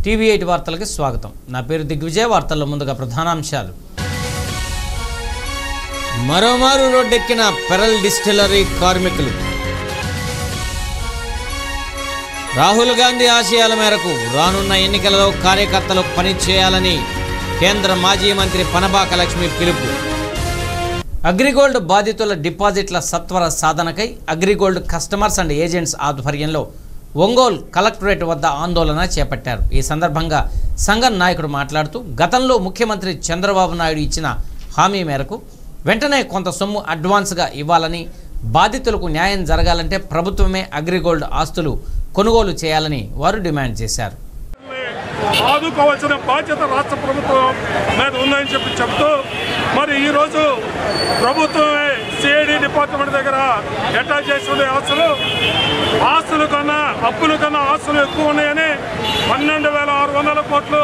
TV eight వార్తలకి స్వాగతం నా పేరు దిగ్విజయ్ వార్తల్లో ముందుగా ప్రధానాంశాలు మరోమారు రోడ్డెక్కిన పెరల్ డిస్టిలరీ కార్మికులు రాహుల్ గాంధీ ఆశయాల మేరకు రానున్న ఎన్నికలలో కార్యకర్తలు పనిచేయాలని కేంద్ర మాజీ మంత్రి పనబాక లక్ష్మి పిలుపు అగ్రిగోల్డ్ బాధితుల డిపాజిట్ల సత్వర సాధనకై అగ్రిగోల్డ్ కస్టమర్స్ అండ్ ఏజెంట్స్ ఆధ్వర్యంలో ఒంగోలు కలెక్టరేట్ వద్ద ఆందోళన చేపట్టారు ఈ సందర్భంగా సంఘం నాయకుడు మాట్లాడుతూ గతంలో ముఖ్యమంత్రి చంద్రబాబు నాయుడు ఇచ్చిన హామీ మేరకు వెంటనే కొంత సొమ్ము అడ్వాన్స్గా ఇవ్వాలని బాధితులకు న్యాయం జరగాలంటే ప్రభుత్వమే అగ్రిగోల్డ్ ఆస్తులు కొనుగోలు చేయాలని వారు డిమాండ్ చేశారు ఆదుకోవాల్సిన బాధ్యత రాష్ట్ర ప్రభుత్వం మీద ఉందని చెప్పి చెప్తూ మరి ఈరోజు ప్రభుత్వమే సిఐడి డిపార్ట్మెంట్ దగ్గర అటాచ్ చేసిన ఆస్తులు ఆస్తుల కన్నా అప్పుల కన్నా ఆస్తులు ఎక్కువ ఉన్నాయని పన్నెండు వేల ఆరు వందల కోట్లు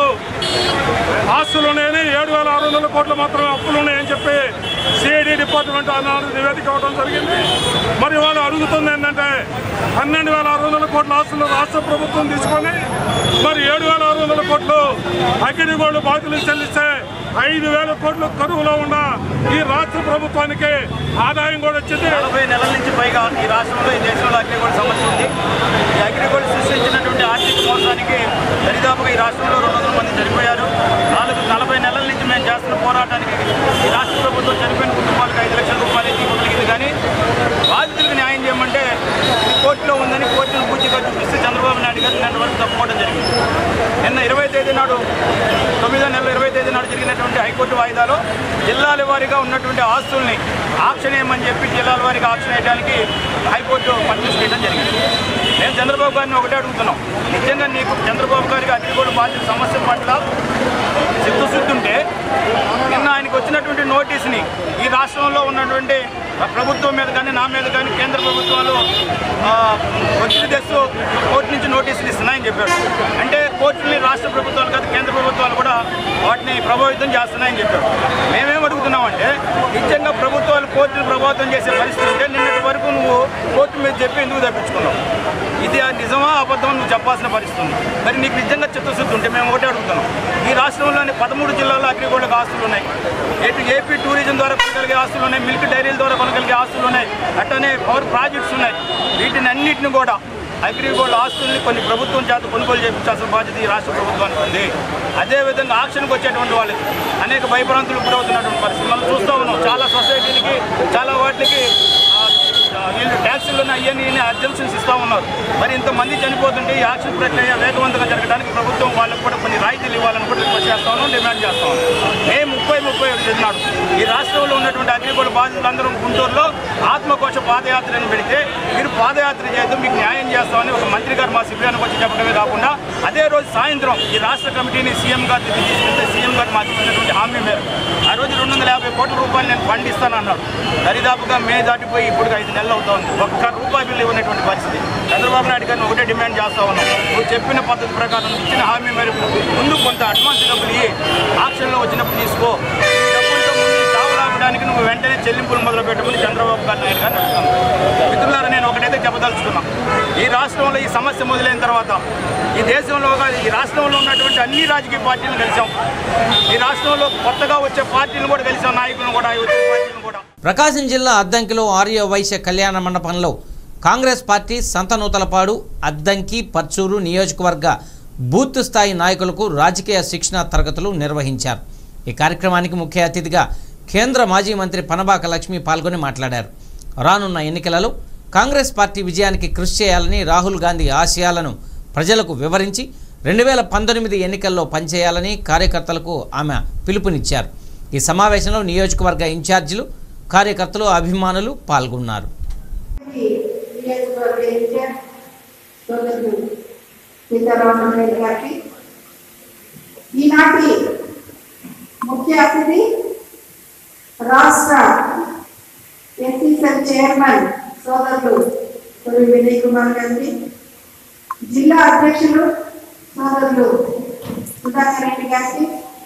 ఆస్తులు ఉన్నాయని ఏడు వేల ఆరు వందల కోట్లు మాత్రమే అప్పులు ఉన్నాయని చెప్పి సిఐడి డిపార్ట్మెంట్ ఆనాడు నివేదిక ఇవ్వడం జరిగింది మరి వాళ్ళు అడుగుతుంది ఏంటంటే పన్నెండు వేల ఆరు వందల కోట్ల ఆస్తులు రాష్ట్ర ప్రభుత్వం తీసుకొని మరి ఏడు వేల ఆరు వందల కోట్లు అగ్నిగోళ్లు బాధ్యులు చెల్లిస్తే ఐదు వేల కోట్లు కరువులో ఉన్న ఈ రాష్ట్ర ప్రభుత్వానికి ఆదాయం కూడా వచ్చింది నలభై నెలల నుంచి పైగా ఈ రాష్ట్రంలో ఈ దేశంలో అగ్రిగోల్డ్ సమస్య ఉంది ఈ అగ్రిగోల్డ్ సృష్టించినటువంటి ఆర్థిక మోసానికి దరిదాపుగా ఈ రాష్ట్రంలో రెండు వందల మంది చనిపోయారు నాలుగు నలభై నెలల నుంచి మేము చేస్తున్న పోరాటానికి ఈ రాష్ట్ర ప్రభుత్వం చనిపోయిన కుటుంబాలకు ఐదు లక్షల రూపాయలు ఇవ్వగలిగింది కానీ బాధితులకు న్యాయం చేయమంటే ఇది కోర్టులో ఉందని కోర్టును పూర్తిగా చూపిస్తే చంద్రబాబు నాయుడు గారు నిన్న వరకు తప్పుకోవడం జరిగింది నిన్న ఇరవై తేదీ నాడు తొమ్మిదో నెల ఇరవై తేదీ నాడు జరిగినటువంటి హైకోర్టు వాయిదాలో జిల్లాల వారీగా ఉన్నటువంటి ఆస్తుల్ని ఆక్షన్ వేయమని చెప్పి జిల్లాల వారీగా ఆక్షన్ వేయడానికి హైకోర్టు పర్మిషన్ చేయడం జరిగింది మేము చంద్రబాబు గారిని ఒకటే అడుగుతున్నాం నిజంగా నీకు చంద్రబాబు గారికి అగ్రిగోల్డ్ బాధ్యత సమస్య పట్ల చిత్తశుద్ధి ఉంటే నిన్న ఆయనకు వచ్చినటువంటి నోటీస్ని ఈ రాష్ట్రంలో ఉన్నటువంటి ప్రభుత్వం మీద కానీ నా మీద కానీ కేంద్ర ప్రభుత్వాలు ఆ, ఒత్తిడి తెస్తూ కోర్టు నుంచి నోటీసులు ఇస్తున్నాయని చెప్పారు అంటే కోర్టుని రాష్ట్ర ప్రభుత్వాలు కాదు కేంద్ర ప్రభుత్వాలు కూడా వాటిని ప్రభావితం చేస్తున్నాయని చెప్పారు మేమేం అడుగుతున్నామంటే నిజంగా ప్రభుత్వాలు కోర్టును ప్రభావితం చేసే పరిస్థితి ఉంటే నిన్నటి వరకు నువ్వు కోర్టు మీద చెప్పి ఎందుకు తప్పించుకున్నావు ఇది ఆ నిజమా అబద్ధం నువ్వు చెప్పాల్సిన పరిస్థితి ఉంది మరి నీకు నిజంగా చిత్తశుద్ధి ఉంటే మేము ఒకటే అడుగుతున్నాం ఈ రాష్ట్రంలోని పదమూడు జిల్లాల్లో అగ్రిగోల్డ్కి ఆస్తులు ఉన్నాయి ఏపీ ఏపీ టూరిజం ద్వారా కొనగలిగే ఆస్తులు ఉన్నాయి మిల్క్ డైరీల ద్వారా కొనగలిగే ఆస్తులు ఉన్నాయి అట్టనే పవర్ ప్రాజెక్ట్స్ ఉన్నాయి వీటిని అన్నింటిని కూడా అగ్రిగోల్డ్ ఆస్తుల్ని కొన్ని ప్రభుత్వం చేత కొనుగోలు చేయించాల్సిన బాధ్యత ఈ రాష్ట్ర ప్రభుత్వానికి ఉంది అదేవిధంగా ఆక్షన్కి వచ్చేటువంటి వాళ్ళకి అనేక భయభ్రాంతులు గురవుతున్నటువంటి పరిస్థితి మనం చూస్తూ ఉన్నాం చాలా సొసైటీలకి చాలా వాటికి ఆ, ఆ, వీళ్ళు ట్యాక్సీలు అవన్నీ అబ్జెక్షన్స్ ఇస్తూ ఉన్నారు మరి ఇంతమంది చనిపోతుంటే ఈ యాక్షన్ ప్రక్రియ వేగవంతంగా జరగడానికి ప్రభుత్వం వాళ్ళకు కూడా కొన్ని రాయితీలు ఇవ్వాలని కూడా రిక్వెస్ట్ చేస్తా ఉన్నాం డిమాండ్ చేస్తా ఉన్నాం మే ముప్పై ముప్పై ఒకటి చెందినాడు ఈ రాష్ట్రంలో ఉన్నటువంటి అగ్రిగోల్డ్ బాధితులందరూ గుంటూరులో ఆత్మకోశ పాదయాత్రను పెడితే మీరు పాదయాత్ర చేద్దాం మీకు న్యాయం చేస్తామని ఒక మంత్రి గారు మా శిబిరానికి వచ్చి చెప్పడమే కాకుండా అదే రోజు సాయంత్రం ఈ రాష్ట్ర కమిటీని సీఎం గారి దగ్గరికి తీసుకెళ్తే సీఎం గారు మాకు ఇచ్చినటువంటి హామీ మేరకు ఆ రోజు రెండు వందల యాభై కోట్ల రూపాయలు నేను ఫండ్ ఇస్తానన్నాడు దరిదాపుగా మే దాటిపోయి ఇప్పుడు ఐదు నెలలు అవుతా ఉంది ఒక్క రూపాయి బిల్లు ఇవ్వనటువంటి పరిస్థితి చంద్రబాబు నాయుడు గారిని ఒకటే డిమాండ్ చేస్తా ఉన్నాం నువ్వు చెప్పిన పద్ధతి ప్రకారం నువ్వు ఇచ్చిన హామీ మేరకు ముందు కొంత అడ్వాన్స్ డబ్బులు ఇవ్వి ఆక్షన్లో వచ్చినప్పుడు తీసుకో ఈ డబ్బులతో ముందు చావులాపడానికి నువ్వు వెంటనే చెల్లింపులు మొదలు పెట్టమని చంద్రబాబు గారు నాయుడు గారిని అడుగుతాను మిత్రులారా నేను ఒకటైతే చెప్పదలుచుకున్నా ఈ రాష్ట్రంలో ఈ సమస్య మొదలైన తర్వాత ఈ దేశంలో కాదు, ఈ రాష్ట్రంలో ఉన్నటువంటి అన్ని రాజకీయ పార్టీలను కలిసాం ఈ రాష్ట్రంలో కొత్తగా వచ్చే పార్టీలను కూడా కలిసాం నాయకులను కూడా వచ్చే పార్టీలను కూడా ప్రకాశం జిల్లా అద్దంకిలో ఆర్య వైశ్య కళ్యాణ మండపంలో కాంగ్రెస్ పార్టీ సంతనూతలపాడు అద్దంకి పర్చూరు నియోజకవర్గ బూత్ స్థాయి నాయకులకు రాజకీయ శిక్షణ తరగతులు నిర్వహించారు ఈ కార్యక్రమానికి ముఖ్య అతిథిగా కేంద్ర మాజీ మంత్రి పనబాక లక్ష్మి పాల్గొని మాట్లాడారు రానున్న ఎన్నికలలో కాంగ్రెస్ పార్టీ విజయానికి కృషి చేయాలని రాహుల్ గాంధీ ఆశయాలను ప్రజలకు వివరించి రెండు వేల పంతొమ్మిది ఎన్నికల్లో పనిచేయాలని కార్యకర్తలకు ఆమె పిలుపునిచ్చారు ఈ సమావేశంలో నియోజకవర్గ ఇన్ఛార్జీలు కార్యకర్తలు అభిమానులు పాల్గొన్నారు నియోజకవర్గ ఇన్ఛార్జ్ సోదరుడు సీతారామరెడ్డి గారికి ఈనాటి ముఖ్య అతిథి రాష్ట్ర ఎస్సీసెల్ చైర్మన్ సోదరులు తొలి వినయ్ కుమార్ గారికి జిల్లా అధ్యక్షులు సోదరులు సుధాకర్ రెడ్డి గారికి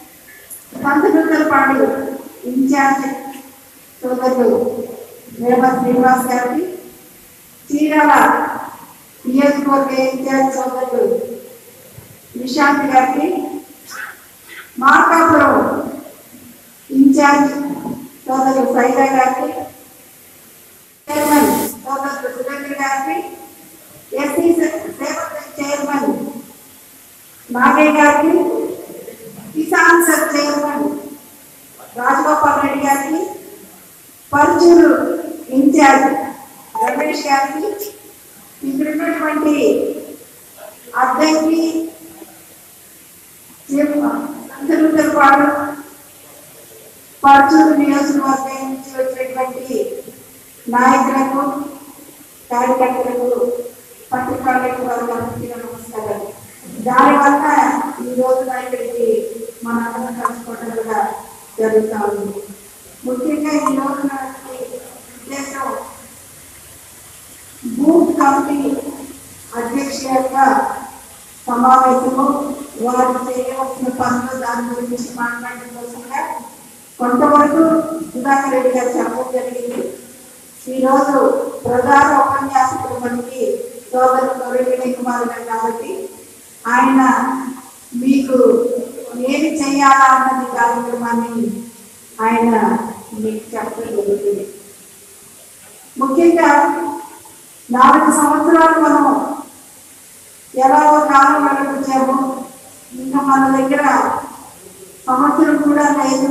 పంతొమ్మిది ఇన్ఛార్జ్ సోదరులు వేమ శ్రీనివాస్ గారికి చీరాల నియోజకవర్గ ఇన్ఛార్జ్ సోదరులు నిశాంత్ గారికి మార్కాపురం ఇన్ఛార్జ్ సోదరు సైదా గారికి చైర్మన్ సోదరు సురేంద్ర గారికి ఎస్సీ సేవా చైర్మన్ నాగయ్య గారికి కిసాన్ సెల్ చైర్మన్ రాజగోపాల్ రెడ్డి గారికి పరుచూరు ఇన్ఛార్జ్ రమేష్ గారికి ఇక్కడ ఉన్నటువంటి అద్దెకి సంతనూతలపాడు పరుచూరు నియోజకవర్గం నుంచి వచ్చినటువంటి నాయకులకు కార్యకర్తలకు పత్రికాలకు వారికి నమస్కారాలు దానివల్ల ఈ రోజున ఇక్కడికి మన అందరం కలుసుకోవడం కూడా జరుగుతూ ఉంది ముఖ్యంగా ఈ రోజున ఉద్దేశం బూత్ కమిటీ అధ్యక్షులుగా సమావేశము వారు చేయవలసిన పనులు దాని గురించి మాట్లాడడం కోసంగా కొంతవరకు సుధాకర్ రెడ్డి గారు చెప్పడం జరిగింది ఈరోజు ప్రధాన ఉపన్యాసకుడు మనకి సోదరు గౌరవ కుమార్ గారు కాబట్టి ఆయన మీకు ఏమి చేయాలా అన్నది కార్యక్రమాన్ని ఆయన మీకు చెప్పడం జరుగుతుంది ముఖ్యంగా నాలుగు సంవత్సరాలు మనం ఎలాగో కాలం నడిపించాము ఇంకా మన దగ్గర సంవత్సరం కూడా లేదు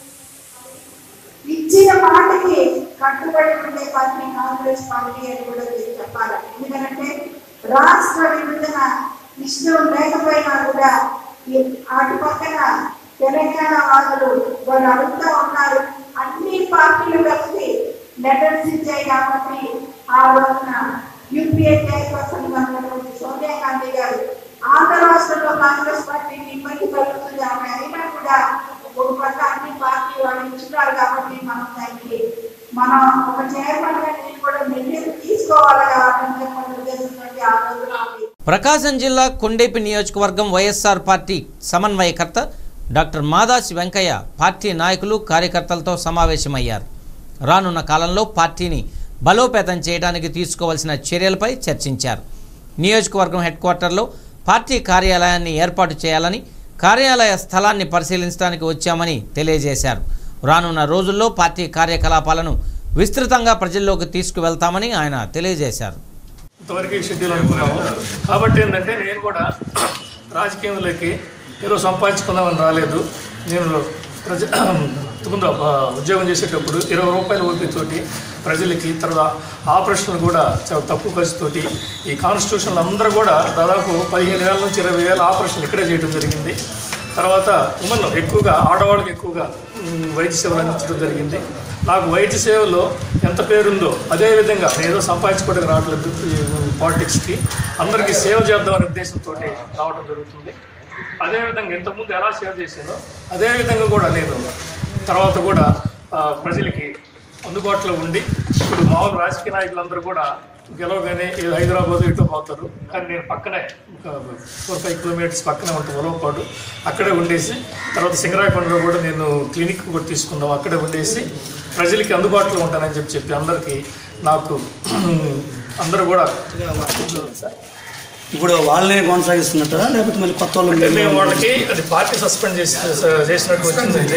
ఇచ్చిన మాటకి కట్టుబడి ఉండే పార్టీ కాంగ్రెస్ పార్టీ అని కూడా మీరు చెప్పాలి ఎందుకంటే రాష్ట్ర విభజన ఇష్టం లేకపోయినా కూడా ఈ అటు పక్కన తెలంగాణ వాళ్ళు వాళ్ళు అడుగుతూ ఉన్నారు అన్ని పార్టీలు కలిసి లెటర్స్ ఇచ్చాయి కాబట్టి ఆ రోజున యూపీఏ చైర్పర్సన్ గా ఉన్నటువంటి సోనియా గాంధీ గారు ఆంధ్ర రాష్ట్రంలో కాంగ్రెస్ పార్టీకి ఇబ్బంది కలుగుతుంది ఆమె అయినా కూడా ఒక పక్క అన్ని పార్టీ వాళ్ళు ఇచ్చినారు కాబట్టి మనం దానికి మనం ఒక చైర్మన్ గా నేను కూడా నిర్ణయం తీసుకోవాలి కాబట్టి ఉద్దేశంతో ఆ రోజున ఆమె ప్రకాశం జిల్లా కొండేపి నియోజకవర్గం వైఎస్ఆర్ పార్టీ సమన్వయకర్త డాక్టర్ మాదాసి వెంకయ్య పార్టీ నాయకులు కార్యకర్తలతో సమావేశమయ్యారు రానున్న కాలంలో పార్టీని బలోపేతం చేయడానికి తీసుకోవాల్సిన చర్యలపై చర్చించారు నియోజకవర్గం హెడ్ క్వార్టర్లో పార్టీ కార్యాలయాన్ని ఏర్పాటు చేయాలని కార్యాలయ స్థలాన్ని పరిశీలించడానికి వచ్చామని తెలియజేశారు రానున్న రోజుల్లో పార్టీ కార్యకలాపాలను విస్తృతంగా ప్రజల్లోకి తీసుకువెళ్తామని ఆయన తెలియజేశారు ఇంతవరకు ఈ షెడ్యూల్ అనుకున్నాము కాబట్టి ఏంటంటే నేను కూడా రాజకీయంలోకి ఏదో సంపాదించుకుందామని రాలేదు నేను ప్రజ ముందు ఆ, ఉద్యోగం చేసేటప్పుడు ఇరవై రూపాయల ఓపికతోటి ప్రజలకి తర్వాత ఆపరేషన్లు కూడా చాలా తక్కువ ఖర్చుతోటి ఈ కాన్స్టిట్యూషన్లు అందరూ కూడా దాదాపు పదిహేను వేల నుంచి ఇరవై వేల ఆపరేషన్లు ఇక్కడే చేయడం జరిగింది తర్వాత ఉమెన్ ఎక్కువగా ఆడవాళ్ళకి ఎక్కువగా మ్, వైద్య సేవలు అందించడం జరిగింది నాకు వైద్య సేవలో ఎంత పేరుందో అదేవిధంగా నేను ఏదో సంపాదించుకోవడానికి రావట్లేదు ఈ పాలిటిక్స్కి అందరికీ సేవ చేద్దామనే ఉద్దేశంతో రావడం జరుగుతుంది అదేవిధంగా ఇంతకుముందు ఎలా సేవ చేశానో అదేవిధంగా కూడా నేను తర్వాత కూడా ఆ, ప్రజలకి అందుబాటులో ఉండి ఇప్పుడు మామూలు రాజకీయ నాయకులందరూ కూడా గెలవగానే ఈ హైదరాబాద్ ఇటు పోతారు కానీ నేను పక్కనే ఒక ఫోర్ ఫైవ్ కిలోమీటర్స్ పక్కనే ఉంటుంది ఉలవపాడు అక్కడే ఉండేసి తర్వాత సింగరాయకొండలో కూడా నేను క్లినిక్ కూడా తీసుకున్నాం అక్కడే ఉండేసి ప్రజలకి అందుబాటులో ఉంటానని చెప్పి చెప్పి అందరికీ నాకు అందరూ కూడా ఇప్పుడు వాళ్ళనే కొనసాగిస్తున్నట్టారా లేకపోతే మళ్ళీ కొత్త వాళ్ళు అంటే మేము వాళ్ళకి అది పార్టీ సస్పెండ్ చేసి చేసినట్టు వచ్చింది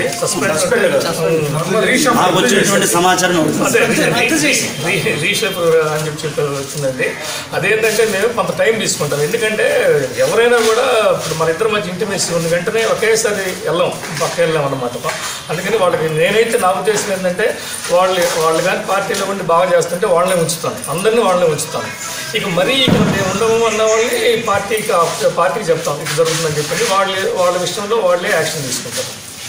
సస్పెండ్ మాకు వచ్చినటువంటి సమాచారం అదే రీ- రీషేప్ అని చెప్పి చెప్పి వచ్చిందండి అదేంటంటే మేము కొంత టైం తీసుకుంటాం ఎందుకంటే ఎవరైనా కూడా ఇప్పుడు మన ఇద్దరి మధ్య ఇంటిమేసి ఉంది వెంటనే ఒకేసారి వెళ్ళాం పక్క వెళ్ళాం అనమాట అందుకని వాళ్ళకి నేనైతే నా ఉద్దేశం ఏంటంటే వాళ్ళు వాళ్ళు కానీ పార్టీలో ఉండి బాగా చేస్తుంటే వాళ్ళనే ఉంచుతాను అందరినీ వాళ్ళనే ఉంచుతాను ఇక మరీ ఇక్కడ మేము ఉండము అన్న వాళ్ళని పార్టీకి ఆప్- పార్టీకి చెప్తాం ఇది జరుగుతుందని చెప్పండి వాళ్ళే వాళ్ళ విషయంలో వాళ్ళే యాక్షన్ తీసుకుంటారు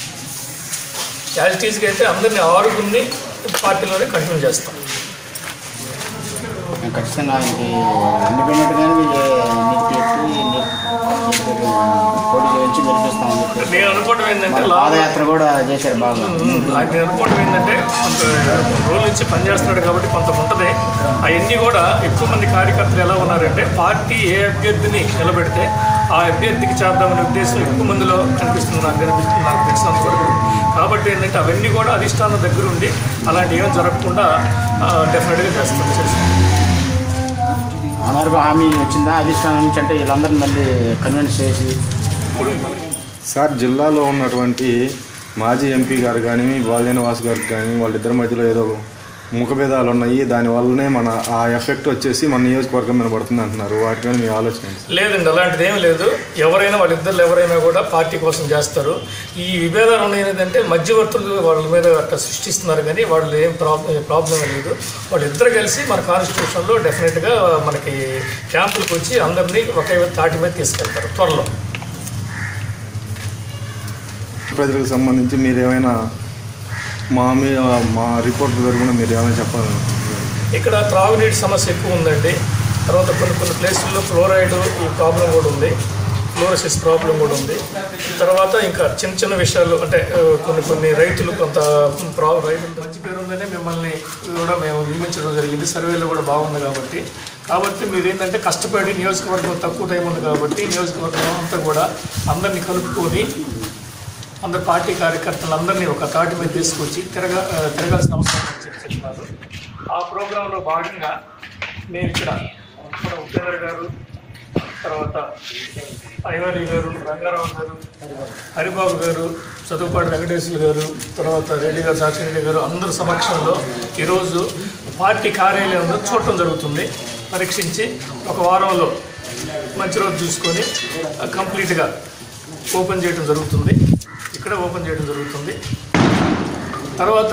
యాజ్ టీజ్కి అయితే అందరినీ ఆరుగురిని పార్టీలోనే కంటిన్యూ చేస్తాం ఖచ్చితంగా ఆయనకి ఇండిపెండెంట్గానే వీళ్ళు నీకు చెప్పి నీకు పోటీ చేయించి గెలిపిస్తామని చెప్పేసి నేను అనుకోవడం ఏంటంటే మరి లాభం పాదయాత్ర కూడా చేశారు బాగా ఆయన నేను అనుకోవడం ఏంటంటే కొంత రోజుల నుంచి పనిచేస్తున్నాడు కాబట్టి కొంత ఉంటుంది అవన్నీ కూడా ఎక్కువ మంది కార్యకర్తలు ఎలా ఉన్నారంటే పార్టీ ఏ అభ్యర్థిని నిలబెడితే ఆ అభ్యర్థికి చేద్దామనే ఉద్దేశం ఎక్కువ మందిలో కనిపిస్తుంది నాకు కనిపిస్తుంది నాకు తెలిసినంత వరకు కాబట్టి ఏంటంటే అవన్నీ కూడా అధిష్టానం దగ్గర ఉండి అలాంటి ఏం జరగకుండా డెఫినెట్గా చేస్తాం చేస్తాం అమరకు హామీ వచ్చిందా అధిష్టానం నుంచి అంటే వీళ్ళందరినీ మళ్ళీ కన్విన్స్ చేసి సార్ జిల్లాలో ఉన్నటువంటి మాజీ ఎంపీ గారు కానీ బాలనేనివాస్ గారు కానీ వాళ్ళిద్దరి మధ్యలో ఏదో ముఖభేదాలు ఉన్నాయి దానివల్లనే మన ఆ ఎఫెక్ట్ వచ్చేసి మన నియోజకవర్గం మీద పడుతుంది అంటున్నారు వాటి మీద మీ ఆలోచన ఏంటి? లేదండి అలాంటిది ఏం లేదు ఎవరైనా వాళ్ళిద్దరు ఎవరైనా కూడా పార్టీ కోసం చేస్తారు ఈ విభేదాలు ఉన్నాయి ఏంటంటే మధ్యవర్తులు వాళ్ళ మీద అట్లా సృష్టిస్తున్నారు కానీ వాళ్ళు ఏం ప్రాబ్లం ప్రాబ్లం లేదు వాళ్ళిద్దరు కలిసి మన కాన్స్టిట్యూషన్లో డెఫినెట్గా మనకి క్యాంపులకు వచ్చి అందరినీ ఒకే తాటి మీద తీసుకెళ్తారు త్వరలో ప్రజలకు సంబంధించి మీరు ఏమైనా మా మీ మా రిపోర్ట్ తరపున మీరు ఏమైనా చెప్పాలి ఇక్కడ త్రాగునీటి సమస్య ఎక్కువ ఉందండి తర్వాత కొన్ని కొన్ని ప్లేసుల్లో ఫ్లోరైడ్ ఈ ప్రాబ్లం కూడా ఉంది ఫ్లోరసిస్ ప్రాబ్లం కూడా ఉంది తర్వాత ఇంకా చిన్న చిన్న విషయాలు అంటే ఆ, కొన్ని కొన్ని రైతులు కొంత ప్రా రైతులు మంచి పేరు ఉందనే మిమ్మల్ని కూడా మేము నియమించడం జరిగింది సర్వేలో కూడా బాగుంది కాబట్టి కాబట్టి మీరు ఏంటంటే కష్టపడి నియోజకవర్గం తక్కువ టైం ఉంది కాబట్టి నియోజకవర్గం అంతా కూడా అందరినీ కలుపుకొని అందరు పార్టీ కార్యకర్తలందరినీ ఒక తాటి మీద తీసుకొచ్చి తిరగ ఆ, తిరగాల్సిన అవసరం ఉందని చెప్పి చెప్తున్నారు ఆ ప్రోగ్రాంలో భాగంగా మేము ఇక్కడ మన ఉపేంద్ర గారు తర్వాత ఐవారి గారు రంగారావు గారు హరిబాబు గారు చదువుపాటి వెంకటేశ్వర గారు తర్వాత రెడ్డి గారు సాక్షిరెడ్డి గారు అందరి సమక్షంలో ఈరోజు పార్టీ కార్యాలయంలో చూడటం జరుగుతుంది పరీక్షించి ఒక వారంలో మంచి రోజు చూసుకొని ఆ, కంప్లీట్గా ఓపెన్ చేయడం జరుగుతుంది ఇక్కడ ఓపెన్ చేయడం జరుగుతుంది తర్వాత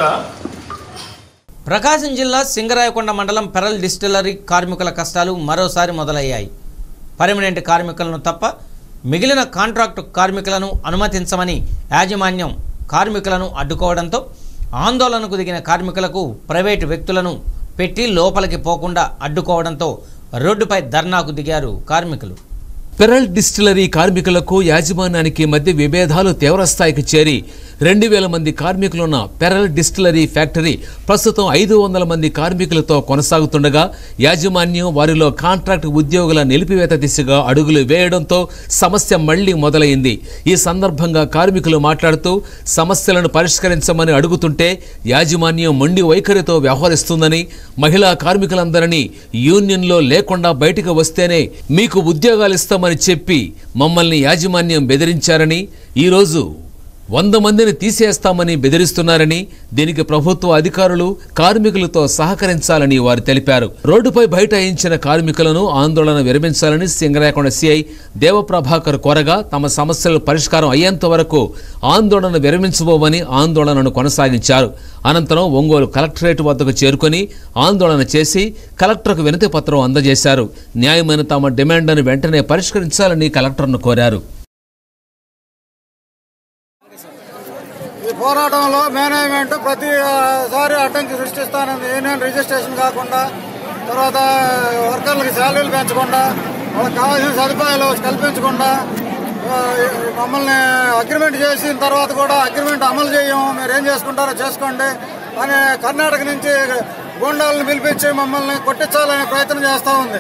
ప్రకాశం జిల్లా సింగరాయకొండ మండలం పెరల్ డిస్టిలరీ కార్మికుల కష్టాలు మరోసారి మొదలయ్యాయి పర్మనెంట్ కార్మికులను తప్ప మిగిలిన కాంట్రాక్టు కార్మికులను అనుమతించమని యాజమాన్యం కార్మికులను అడ్డుకోవడంతో ఆందోళనకు దిగిన కార్మికులకు ప్రైవేటు వ్యక్తులను పెట్టి లోపలికి పోకుండా అడ్డుకోవడంతో రోడ్డుపై ధర్నాకు దిగారు కార్మికులు పెరల్ డిస్టిలరీ కార్మికులకు యాజమాన్యానికి మధ్య విభేదాలు తీవ్రస్థాయికి చేరి రెండు వేల మంది కార్మికులున్న పెరల్ డిస్టిలరీ ఫ్యాక్టరీ ప్రస్తుతం ఐదు వందల మంది కార్మికులతో కొనసాగుతుండగా యాజమాన్యం వారిలో కాంట్రాక్ట్ ఉద్యోగుల నిలిపివేత దిశగా అడుగులు వేయడంతో సమస్య మళ్లీ మొదలైంది ఈ సందర్భంగా కార్మికులు మాట్లాడుతూ సమస్యలను పరిష్కరించమని అడుగుతుంటే యాజమాన్యం మొండి వైఖరితో వ్యవహరిస్తుందని మహిళా కార్మికులందరినీ యూనియన్లో లేకుండా బయటకు వస్తేనే మీకు ఉద్యోగాలు ఇస్తామని చెప్పి మమ్మల్ని యాజమాన్యం బెదిరించారని ఈరోజు వంద మందిని తీసేస్తామని బెదిరిస్తున్నారని దీనికి ప్రభుత్వ అధికారులు కార్మికులతో సహకరించాలని వారు తెలిపారు రోడ్డుపై బైఠాయించిన కార్మికులను ఆందోళన విరమించాలని సింగరాయకొండ సిఐ దేవప్రభాకర్ కోరగా తమ సమస్యలు పరిష్కారం అయ్యేంత వరకు ఆందోళన విరమించబోమని ఆందోళనను కొనసాగించారు అనంతరం ఒంగోలు కలెక్టరేట్ వద్దకు చేరుకొని ఆందోళన చేసి కలెక్టర్కు వినతి పత్రం అందజేశారు న్యాయమైన తమ డిమాండ్ను వెంటనే పరిష్కరించాలని కలెక్టర్ను కోరారు ఈ పోరాటంలో మేనేజ్మెంట్ ప్రతిసారి అడ్డంకి సృష్టిస్తానని యూనియన్ రిజిస్ట్రేషన్ కాకుండా తర్వాత వర్కర్లకు శాలరీలు పెంచకుండా వాళ్ళకి కావాల్సిన సదుపాయాలు కల్పించకుండా ఆ, మమ్మల్ని అగ్రిమెంట్ చేసిన తర్వాత కూడా అగ్రిమెంట్ అమలు చేయము మీరు ఏం చేసుకుంటారో చేసుకోండి అని కర్ణాటక నుంచి గూండాలను పిలిపించి మమ్మల్ని కొట్టించాలనే ప్రయత్నం చేస్తూ ఉంది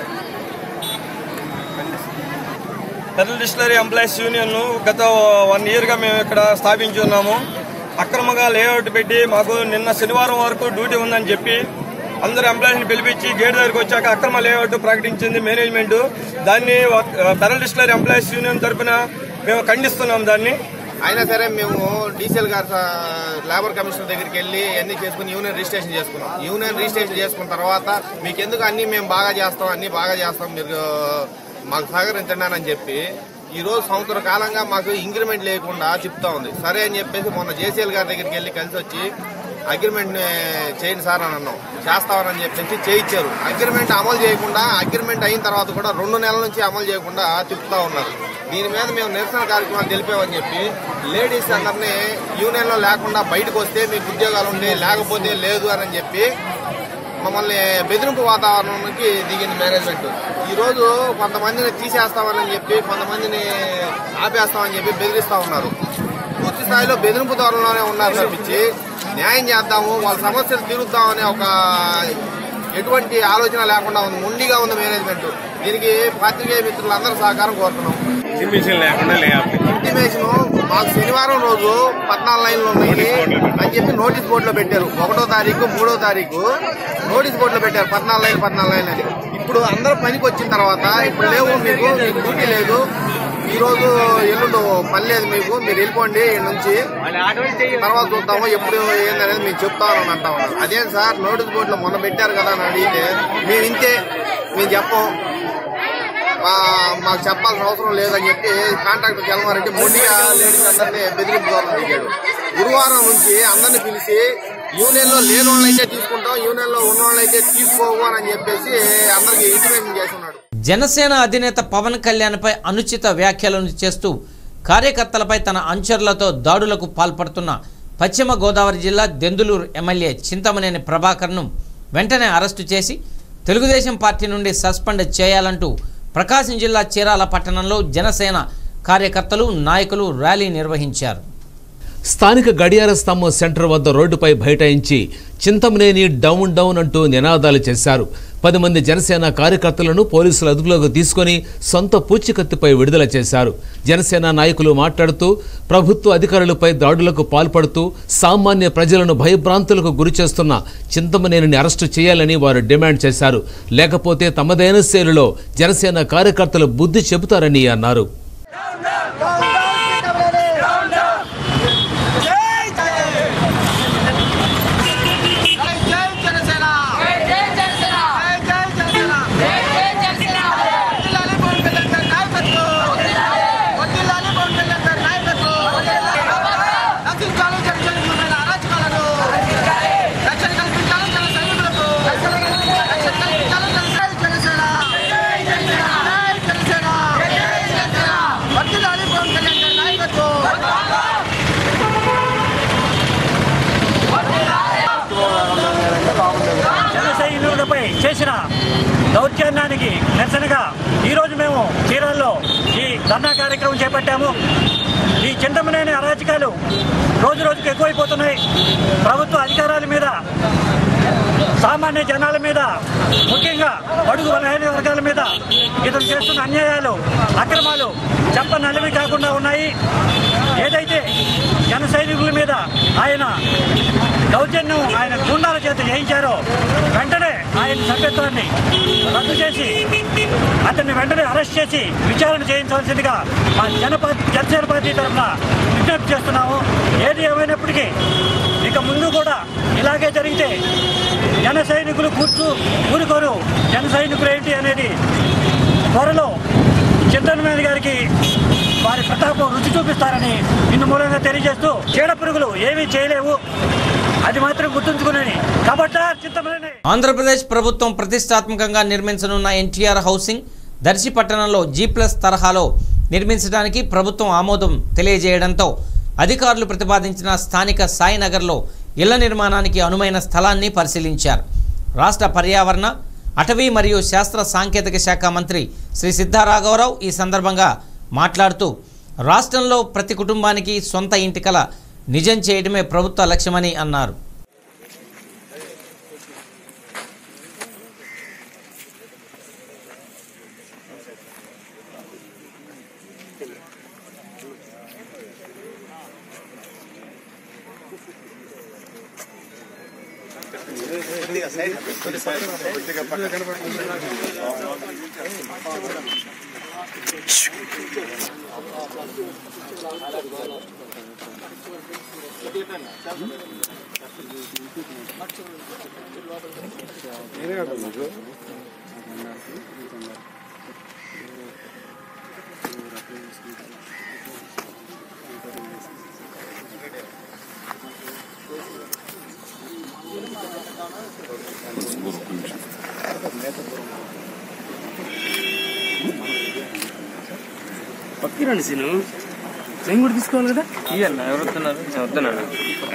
ఫెడరల్ డిస్టిలరీ ఎంప్లాయీస్ యూనియన్ గత వన్ ఇయర్ గా మేము ఇక్కడ స్థాపించి ఉన్నాము అక్రమంగా లేఅవుట్ పెట్టి మాకు నిన్న శనివారం వరకు డ్యూటీ ఉందని చెప్పి అందరు ఎంప్లాయీస్ ని పిలిపించి గేట్ దగ్గరకు వచ్చాక అక్రమ లేఅవుట్ ప్రకటించింది మేనేజ్మెంట్ దాన్ని ఫెడరల్ డిస్టిలరీ ఎంప్లాయీస్ యూనియన్ తరఫున మేము ఖండిస్తున్నాం దాన్ని అయినా సరే మేము డీసీఎల్ గారు స- లేబర్ కమిషనర్ దగ్గరికి వెళ్ళి అన్ని చేసుకుని యూనియన్ రిజిస్ట్రేషన్ చేసుకున్నాం యూనియన్ రిజిస్ట్రేషన్ చేసుకున్న తర్వాత మీకు ఎందుకు అన్ని మేము బాగా చేస్తాం అన్ని బాగా చేస్తాం మీరు మాకు సహకరించండి అని చెప్పి ఈ రోజు సంవత్సర కాలంగా మాకు ఇంక్రిమెంట్ లేకుండా చెప్తా ఉంది సరే అని చెప్పేసి మొన్న జేసీఎల్ గారి దగ్గరికి వెళ్ళి కలిసి వచ్చి అగ్రిమెంట్ చేయండి సార్ అని అన్నాం చేస్తామని చెప్పేసి చేయించారు అగ్రిమెంట్ అమలు చేయకుండా అగ్రిమెంట్ అయిన తర్వాత కూడా రెండు నెలల నుంచి అమలు చేయకుండా తిప్పుతా ఉన్నారు దీని మీద మేము నిరసన కార్యక్రమాలు తెలిపామని చెప్పి లేడీస్ అందరినీ యూనియన్ లో లేకుండా బయటకు వస్తే మీకు ఉద్యోగాలు ఉంటాయి లేకపోతే లేదు అని చెప్పి మమ్మల్ని బెదిరింపు వాతావరణానికి దిగింది మేనేజ్మెంట్ ఈ రోజు కొంతమందిని తీసేస్తామని చెప్పి కొంతమందిని ఆపేస్తామని చెప్పి బెదిరిస్తా ఉన్నారు పూర్తి స్థాయిలో బెదిరింపు ధోరణిలోనే ఉన్నారు తప్పించి న్యాయం చేద్దాము వాళ్ళ సమస్యలు తీరుద్దామనే ఒక ఎటువంటి ఆలోచన లేకుండా ఉంది ముండిగా ఉంది మేనేజ్మెంట్ దీనికి పాత్రికేయ మిత్రులందరూ సహకారం కోరుతున్నాం లేకుండా ఇంటిమేషన్ మాకు శనివారం రోజు పద్నాలుగు లైన్లు ఉన్నాయి అని చెప్పి నోటీస్ బోర్డులో పెట్టారు ఒకటో తారీఖు మూడో తారీఖు నోటీస్ బోర్డులో పెట్టారు పద్నాలుగు లైన్ పద్నాలుగు లైన్ అని ఇప్పుడు అందరూ పనికి వచ్చిన తర్వాత ఇప్పుడు లేవు మీకు మీకు డ్యూటీ లేదు ఈ రోజు ఎల్లుండు పని లేదు మీకు మీరు వెళ్ళిపోండి ఈ నుంచి తర్వాత చూద్దాము ఎప్పుడు ఏందనేది మేము చెప్తామని అంటా ఉన్నారు అదేం సార్ నోటీస్ బోర్డులో మొన్న పెట్టారు కదా అని అడిగితే మేము ఇంతే మేము చెప్పం మా- మాకు చెప్పాల్సిన అవసరం లేదని చెప్పి కాంట్రాక్టర్ గెలవారంటే మొండిగా లేడీస్ అందరినీ బెదిరింపుకోవాలని దిగాడు గురువారం నుంచి అందరిని పిలిచి యూనియన్ లో లేని వాళ్ళైతే తీసుకుంటాం యూనియన్ లో ఉన్న వాళ్ళైతే తీసుకోవు అని చెప్పేసి అందరికి ఇంటిమేషన్ చేస్తున్నాడు జనసేన అధినేత పవన్ కళ్యాణ్పై అనుచిత వ్యాఖ్యలను చేస్తూ కార్యకర్తలపై తన అనుచరులతో దాడులకు పాల్పడుతున్న పశ్చిమ గోదావరి జిల్లా దెందులూరు ఎమ్మెల్యే చింతమనేని ప్రభాకర్ను వెంటనే అరెస్టు చేసి తెలుగుదేశం పార్టీ నుండి సస్పెండ్ చేయాలంటూ ప్రకాశం జిల్లా చీరాల పట్టణంలో జనసేన కార్యకర్తలు నాయకులు ర్యాలీ నిర్వహించారు స్థానిక గడియార స్తంభం సెంటర్ వద్ద రోడ్డుపై బైఠాయించి చింతమనేని డౌన్ డౌన్ అంటూ నినాదాలు చేశారు పది మంది జనసేన కార్యకర్తలను పోలీసులు అదుపులోకి తీసుకొని సొంత పూచికత్తిపై విడుదల చేశారు జనసేన నాయకులు మాట్లాడుతూ ప్రభుత్వ అధికారులపై దాడులకు పాల్పడుతూ సామాన్య ప్రజలను భయభ్రాంతులకు గురి చేస్తున్న చింతమనేనిని అరెస్టు చేయాలని వారు డిమాండ్ చేశారు లేకపోతే తమదైన శైలిలో జనసేన కార్యకర్తలు బుద్ధి చెబుతారని అన్నారు జనసైనికులపై చేసిన దౌర్జన్యానికి నిరసనగా ఈరోజు మేము చీరాల్లో ఈ ధర్నా కార్యక్రమం చేపట్టాము ఈ చింతమనేని అరాచకాలు రోజు రోజుకు ఎక్కువైపోతున్నాయి ప్రభుత్వ అధికారాల మీద సామాన్య జనాల మీద ముఖ్యంగా అడుగు బలహీన వర్గాల మీద ఇతను చేస్తున్న అన్యాయాలు అక్రమాలు చెప్పనలివి కాకుండా ఉన్నాయి ఏదైతే జన సైనికుల మీద ఆయన దౌర్జన్యం ఆయన గుండాల చేత చేయించారో వెంటనే ఆయన సభ్యత్వాన్ని రద్దు చేసి అతన్ని వెంటనే అరెస్ట్ చేసి విచారణ చేయించవలసిందిగా మా జన పార్టీ జనసేన పార్టీ తరఫున విజ్ఞప్తి చేస్తున్నాము ఏది ఏమైనప్పటికీ ఇక ముందు కూడా ఇలాగే జరిగితే జన సైనికులు కూర్చు ఊరుకోరు జన సైనికులు ఏంటి అనేది త్వరలో చింతనమేన గారికి వారి ప్రతాపం రుచి చూపిస్తారని ఇన్ని మూలంగా తెలియజేస్తూ చీడ పురుగులు ఏమీ చేయలేవు అది మాత్రం గుర్తుంచుకునేది కాబట్టి చింతమనేని ఆంధ్రప్రదేశ్ ప్రభుత్వం ప్రతిష్టాత్మకంగా నిర్మించనున్న ఎన్టీఆర్ హౌసింగ్ దర్శి పట్టణంలో జీ ప్లస్ తరహాలో నిర్మించడానికి ప్రభుత్వం ఆమోదం తెలియజేయడంతో అధికారులు ప్రతిపాదించిన స్థానిక సాయినగర్లో ఇళ్ల నిర్మాణానికి అనువైన స్థలాన్ని పరిశీలించారు రాష్ట్ర పర్యావరణ అటవీ మరియు శాస్త్ర సాంకేతిక శాఖ మంత్రి శ్రీ సిద్ధారాఘవరావు ఈ సందర్భంగా మాట్లాడుతూ రాష్ట్రంలో ప్రతి కుటుంబానికి సొంత ఇంటి కల నిజం చేయడమే ప్రభుత్వ లక్ష్యమని అన్నారు పక్కిరండి సీను నేను కూడా తీసుకోవాలి కదా ఇవ్వాలి ఎవరు వస్తున్నారు వస్తున్నాను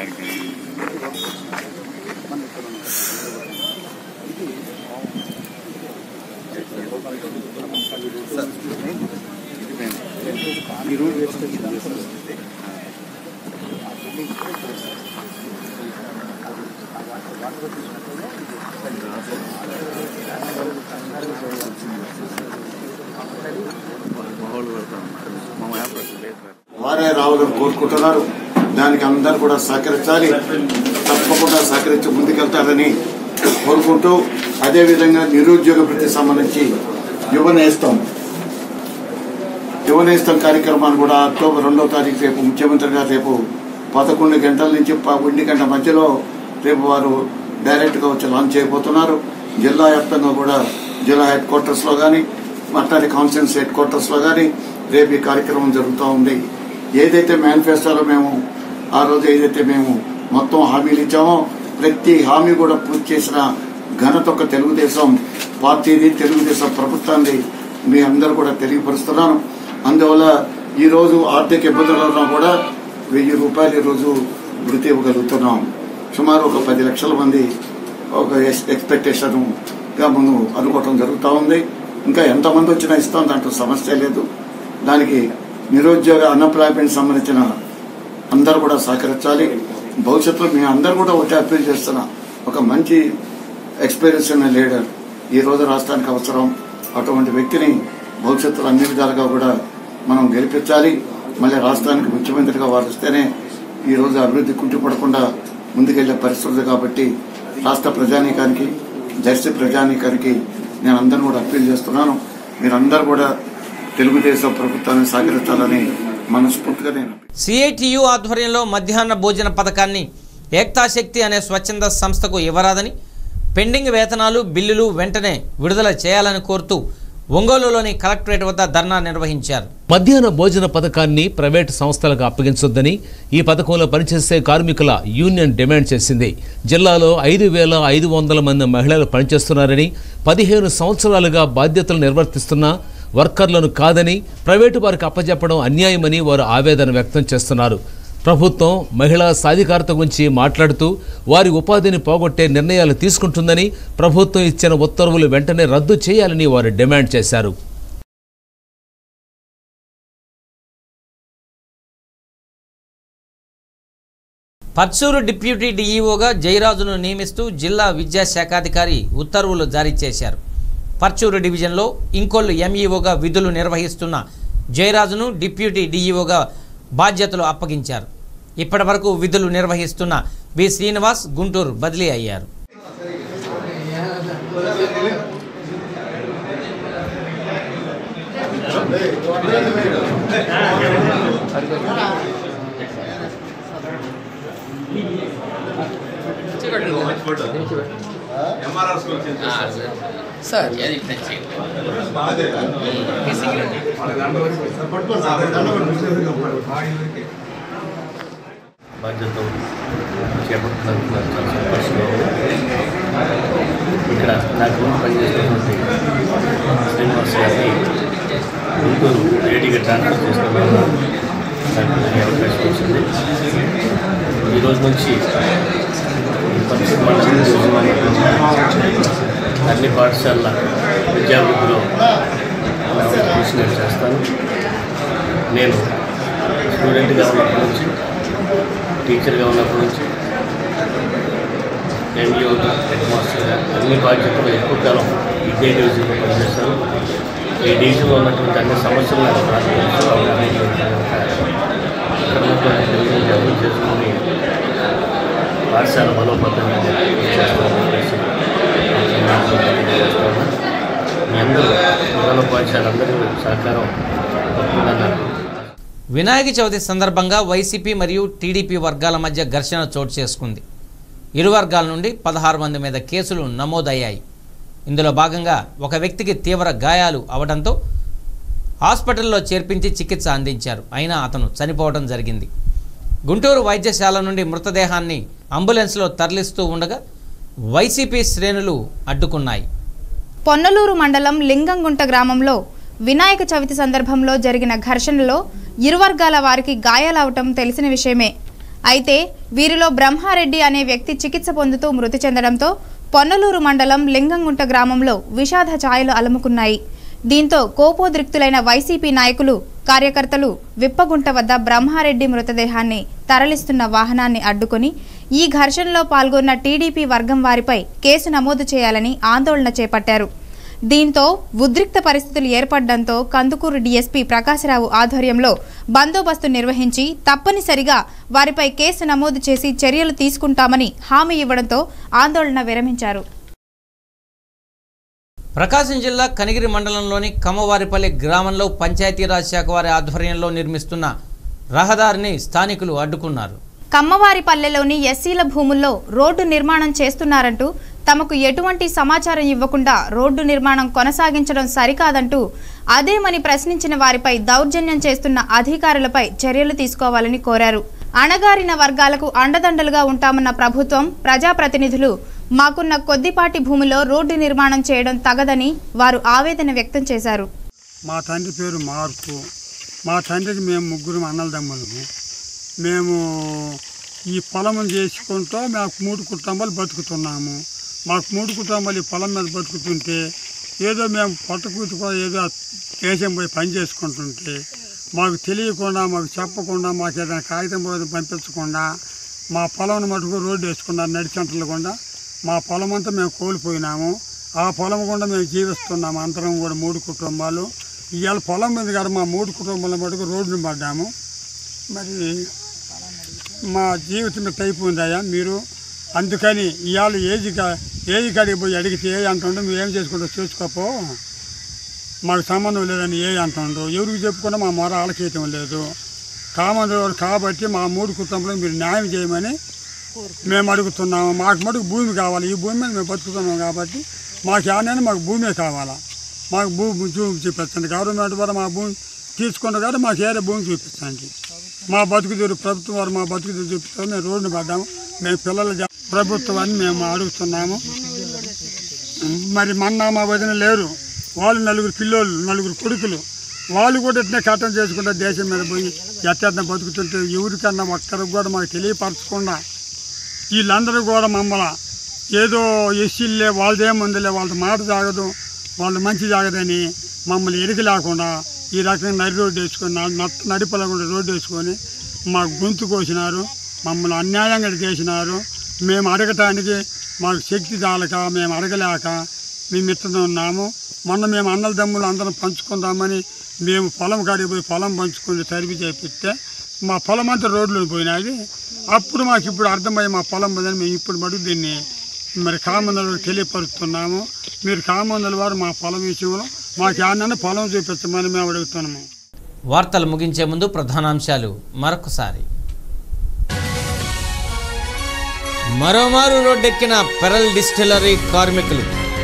వారే రావాలని కోరుకుంటున్నారు దానికి అందరూ కూడా సహకరించాలి తప్పకుండా సహకరించి ముందుకెళ్తారని కోరుకుంటూ అదేవిధంగా నిరుద్యోగ వృత్తి సంబంధించి యువ నేస్తం యువ నేస్తం కార్యక్రమాన్ని కూడా అక్టోబర్ రెండో తారీఖు రేపు ముఖ్యమంత్రి గారు రేపు పదకొండు గంటల నుంచి ప- ఒంటి గంట మధ్యలో రేపు వారు డైరెక్ట్గా వచ్చి లాంచ్ చేయబోతున్నారు జిల్లా వ్యాప్తంగా కూడా జిల్లా హెడ్ క్వార్టర్స్లో కానీ మట్టాడి కాన్ఫరెన్స్ హెడ్ క్వార్టర్స్లో కానీ రేపు ఈ కార్యక్రమం జరుగుతూ ఉంది ఏదైతే మేనిఫెస్టోలో మేము ఆ రోజు ఏదైతే మేము మొత్తం హామీలు ఇచ్చామో ప్రతి హామీ కూడా పూర్తి చేసిన ఘనత ఒక తెలుగుదేశం పార్టీది తెలుగుదేశం ప్రభుత్వాన్ని మీ అందరూ కూడా తెలియపరుస్తున్నాను అందువల్ల ఈ రోజు ఆర్థిక ఇబ్బందులు ఉన్నా కూడా వెయ్యి రూపాయలు ఈ రోజు వృత్తి ఇవ్వగలుగుతున్నాం సుమారు ఒక పది లక్షల మంది ఒక ఎక్స్పెక్టేషన్ గా మనం అనుకోవటం జరుగుతూ ఉంది ఇంకా ఎంతమంది వచ్చినా ఇస్తాం దాంట్లో సమస్య లేదు దానికి నిరుద్యోగ అన్ఎంప్లాయ్మెంట్ సంబంధించిన అందరూ కూడా సహకరించాలి భవిష్యత్తులో మీ అందరూ కూడా ఒకటే అప్పీల్ చేస్తున్నా ఒక మంచి ఎక్స్పీరియన్స్ ఉన్న లీడర్ ఈ రోజు రాష్ట్రానికి అవసరం అటువంటి వ్యక్తిని భవిష్యత్తులో అన్ని విధాలుగా కూడా మనం గెలిపించాలి మళ్ళీ రాష్ట్రానికి ముఖ్యమంత్రిగా వారు వస్తేనే ఈ రోజు అభివృద్ధి కుంటిపడకుండా ముందుకెళ్లే పరిస్థితి కాబట్టి రాష్ట్ర ప్రజానీకానికి జర్సీ ప్రజానీకానికి నేను అందరిని కూడా అప్పీల్ చేస్తున్నాను మీరందరూ కూడా తెలుగుదేశం ప్రభుత్వాన్ని సహకరించాలని మనస్ఫూర్తిగా నేను సిఐటియు ఆధ్వర్యంలో మధ్యాహ్న భోజన పథకాన్ని ఏక్తాశక్తి అనే స్వచ్ఛంద సంస్థకు ఇవ్వరాదని పెండింగ్ వేతనాలు బిల్లులు వెంటనే విడుదల చేయాలని కోరుతూ ఒంగోలులోని కలెక్టరేట్ వద్ద ధర్నా నిర్వహించారు మధ్యాహ్న భోజన పథకాన్ని ప్రైవేటు సంస్థలకు అప్పగించొద్దని ఈ పథకంలో పనిచేసే కార్మికుల యూనియన్ డిమాండ్ చేసింది జిల్లాలో ఐదు వేల ఐదు వందల మంది మహిళలు పనిచేస్తున్నారని పదిహేను సంవత్సరాలుగా బాధ్యతలు నిర్వర్తిస్తున్న వర్కర్లను కాదని ప్రైవేటు వారికి అప్పజెప్పడం అన్యాయమని వారు ఆవేదన వ్యక్తం చేస్తున్నారు ప్రభుత్వం మహిళా సాధికారత గురించి మాట్లాడుతూ వారి ఉపాధిని పోగొట్టే నిర్ణయాలు తీసుకుంటుందని ప్రభుత్వం ఇచ్చిన ఉత్తర్వులు వెంటనే రద్దు చేయాలని వారు డిమాండ్ చేశారు పర్చూరు డిప్యూటీ డీఈఓగా జయరాజును నియమిస్తూ జిల్లా విద్యాశాఖాధికారి ఉత్తర్వులు జారీ చేశారు పర్చూరు డివిజన్లో ఇంకొల్లు ఎంఈఓగా విధులు నిర్వహిస్తున్న జయరాజును డిప్యూటీ డీఈఓగా బాధ్యతలు అప్పగించారు ఇప్పటి వరకు విధులు నిర్వహిస్తున్న వి శ్రీనివాస్ గుంటూరు బదిలీ అయ్యారు సార్ అది బాధ్యత చేపడుతున్నందుకు నాకు చాలా సంతోషంగా ఉంది ఇక్కడ నాకు ముందు పనిచేసినటువంటి శ్రీనివాస్ గారిని గుంటూరు ఏడీగా ట్రాన్స్ఫర్ చేసుకోవడం నాకు ఈ అవకాశం వచ్చింది ఈ రోజు నుంచి ఈ పరిస్థితి మండలం అన్ని పాఠశాలల విద్యాభివృద్ధిలో కృషి నేను చేస్తాను నేను స్టూడెంట్గా ఉన్నప్పటి నుంచి టీచర్గా ఉన్నప్పటి నుంచి ఎంఈఓగా హెడ్ మాస్టర్గా అన్ని బాధ్యతలు ఎక్కువ కాలం ఇదే డివిజన్లో పనిచేస్తాను ఈ డివిజన్లో ఉన్నటువంటి అన్ని సమస్యలు నాకు బాగా తెలుసు. ఇక్కడ ఉన్నటువంటి డివిజన్ అభివృద్ధి చేసుకుని పాఠశాల బలోపేతంగా చేస్తామని చెప్పేసి చేస్తాను మీ అందరూ ప్రధాన పాఠశాలందరూ సహకారం తప్పకుండా నాకు వినాయక చవితి సందర్భంగా వైసీపీ మరియు టీడీపీ వర్గాల మధ్య ఘర్షణ చోటు చేసుకుంది ఇరు వర్గాల నుండి పదహారు మంది మీద కేసులు నమోదయ్యాయి ఇందులో భాగంగా ఒక వ్యక్తికి తీవ్ర గాయాలు అవడంతో హాస్పిటల్లో చేర్పించి చికిత్స అందించారు అయినా అతను చనిపోవడం జరిగింది గుంటూరు వైద్యశాల నుండి మృతదేహాన్ని అంబులెన్స్లో తరలిస్తూ ఉండగా వైసీపీ శ్రేణులు అడ్డుకున్నాయి పొన్నలూరు మండలం లింగంగుంట గ్రామంలో వినాయక చవితి సందర్భంలో జరిగిన ఘర్షణలో ఇరు వర్గాల వారికి గాయాలవటం తెలిసిన విషయమే అయితే వీరిలో బ్రహ్మారెడ్డి అనే వ్యక్తి చికిత్స పొందుతూ మృతి చెందడంతో పొన్నలూరు మండలం లింగంగుంట గ్రామంలో విషాద ఛాయలు అలుముకున్నాయి దీంతో కోపోద్రిక్తులైన వైసీపీ నాయకులు కార్యకర్తలు విప్పగుంట వద్ద బ్రహ్మారెడ్డి మృతదేహాన్ని తరలిస్తున్న వాహనాన్ని అడ్డుకొని ఈ ఘర్షణలో పాల్గొన్న టీడీపీ వర్గం వారిపై కేసు నమోదు చేయాలని ఆందోళన చేపట్టారు దీంతో ఉద్రిక్త పరిస్థితులు ఏర్పడడంతో కందుకూరు డీఎస్పీ ప్రకాశరావు ఆధ్వర్యంలో బందోబస్తు నిర్వహించి తప్పనిసరిగా వారిపై కేసు నమోదు చేసి చర్యలు తీసుకుంటామని హామీ ఇవ్వడంతో ఆందోళన విరమించారు ప్రకాశం జిల్లా కనిగిరి మండలంలోని కమ్మవారిపల్లి గ్రామంలో పంచాయతీరాజ్ శాఖ వారి ఆధ్వర్యంలో నిర్మిస్తున్న రహదారిని స్థానికులు అడ్డుకున్నారు కమ్మవారి పల్లెలోని ఎస్సీల భూముల్లో రోడ్డు నిర్మాణం చేస్తున్నారంటూ తమకు ఎటువంటి సమాచారం ఇవ్వకుండా రోడ్డు నిర్మాణం కొనసాగించడం సరికాదంటూ అదేమని ప్రశ్నించిన వారిపై దౌర్జన్యం చేస్తున్న అధికారులపై చర్యలు తీసుకోవాలని కోరారు అణగారిన వర్గాలకు అండదండలుగా ఉంటామన్న ప్రభుత్వం ప్రజాప్రతినిధులు మాకున్న కొద్దిపాటి భూమిలో రోడ్డు నిర్మాణం చేయడం తగదని వారు ఆవేదన వ్యక్తం చేశారు మా తండ్రి పేరు మార్కు మా తండ్రికి మేము ముగ్గురు అన్నలదమ్ములము మేము ఈ పొలం చేసుకుంటూ మాకు మూడు కుటుంబాలు బతుకుతున్నాము మాకు మూడు కుటుంబాలు ఈ పొలం మీద బతుకుతుంటే ఏదో మేము పొట్టకూతుకో ఏదో దేశం పోయి పని చేసుకుంటుంటే మాకు తెలియకుండా మాకు చెప్పకుండా మాకు ఏదైనా కాగితం పోయి పంపించకుండా మా పొలం మటుకు రోడ్డు వేసుకున్నారు నడిచంటలు మా పొలం అంతా మేము కోల్పోయినాము ఆ పొలం గుండా మేము జీవిస్తున్నాము అందరం కూడా మూడు కుటుంబాలు ఇవాళ పొలం మీద కాదు మా మూడు కుటుంబాల మటుకు రోడ్డును పడ్డాము మరి మా జీవితం మీద అయిపోయిందయ్యా మీరు అందుకని ఇవాళ ఏజ్ కా ఏజ్ కాడికి పోయి అడిగితే ఏ అంటుండో మేము ఏం చేసుకుంటూ చూసుకోపో మాకు సంబంధం లేదని ఏ అంటుండో ఎవరికి చెప్పుకున్నా మా మొర ఆలకేయటం లేదు కామన్ కాబట్టి మా మూడు కుటుంబంలో మీరు న్యాయం చేయమని మేము అడుగుతున్నాము మాకు మటుకు భూమి కావాలి ఈ భూమి మీద మేము బతుకుతున్నాం కాబట్టి మాకు ఏమైనా మాకు భూమే కావాలా మాకు భూమి భూమి చూపించండి గవర్నమెంట్ ద్వారా మా భూమి తీసుకుంటారు కాబట్టి మాకు ఏరే భూమి చూపించండి మా బతుకు తీరు ప్రభుత్వం వారు మా బతుకు తీరు చూపిస్తారు మేము రోడ్డు పడ్డాము మేము పిల్లలు జా- ప్రభుత్వాన్ని మేము అడుగుతున్నాము మరి మొన్న మా వదిన లేరు వాళ్ళు నలుగురు పిల్లోళ్ళు నలుగురు కొడుకులు వాళ్ళు కూడా ఇట్నే కట్టం చేసుకుంటే దేశం మీద పోయి ఎట్ట బతుకుతుంటే ఎవరికన్నా ఒక్కరికి కూడా మాకు తెలియపరచకుండా వీళ్ళందరూ కూడా మమ్మల్ని ఏదో ఎస్సీలే వాళ్ళదేముందిలే వాళ్ళ మాట జాగదు వాళ్ళు మంచి జాగదని మమ్మల్ని ఎరిగి లేకుండా ఈ రకంగా నడి రోడ్డు వేసుకొని న- నత్త నడిపలకుండా రోడ్డు వేసుకొని మాకు గొంతు కోసినారు మమ్మల్ని అన్యాయంగా చేసినారు మేము అడగటానికి మాకు శక్తి చాలక మేము అడగలేక మేము ఇట్లా ఉన్నాము మొన్న మేము అన్నల దమ్ములు అందరం పంచుకుందామని మేము పొలం కాడికి పోయి పొలం పంచుకొని సర్వీ చేపిస్తే మా పొలం అంతా రోడ్లు పోయినది అప్పుడు మాకు ఇప్పుడు అర్థమయ్యి మా పొలం పోదని మేము ఇప్పుడు మటుకు దీన్ని మరి కామందలు తెలియపరుస్తున్నాము మీరు కామందల వారు మా పొలం విషయంలో మాకు ఏమన్నా పొలం చూపించమని మేము అడుగుతున్నాము వార్తలు ముగించే ముందు ప్రధానాంశాలు మరొకసారి మరోమారు రోడ్డెక్కిన పెరల్ డిస్టిలరీ కార్మికులు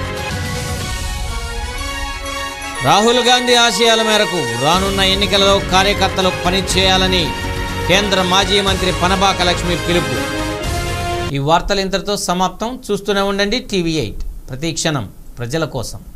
రాహుల్ గాంధీ ఆశయాల మేరకు రానున్న ఎన్నికలలో కార్యకర్తలు పనిచేయాలని కేంద్ర మాజీ మంత్రి పనబాక లక్ష్మి పిలుపు ఈ వార్తలు ఇంతటితో సమాప్తం చూస్తూనే ఉండండి టీవీ ఎయిట్ ప్రతి క్షణం ప్రజల కోసం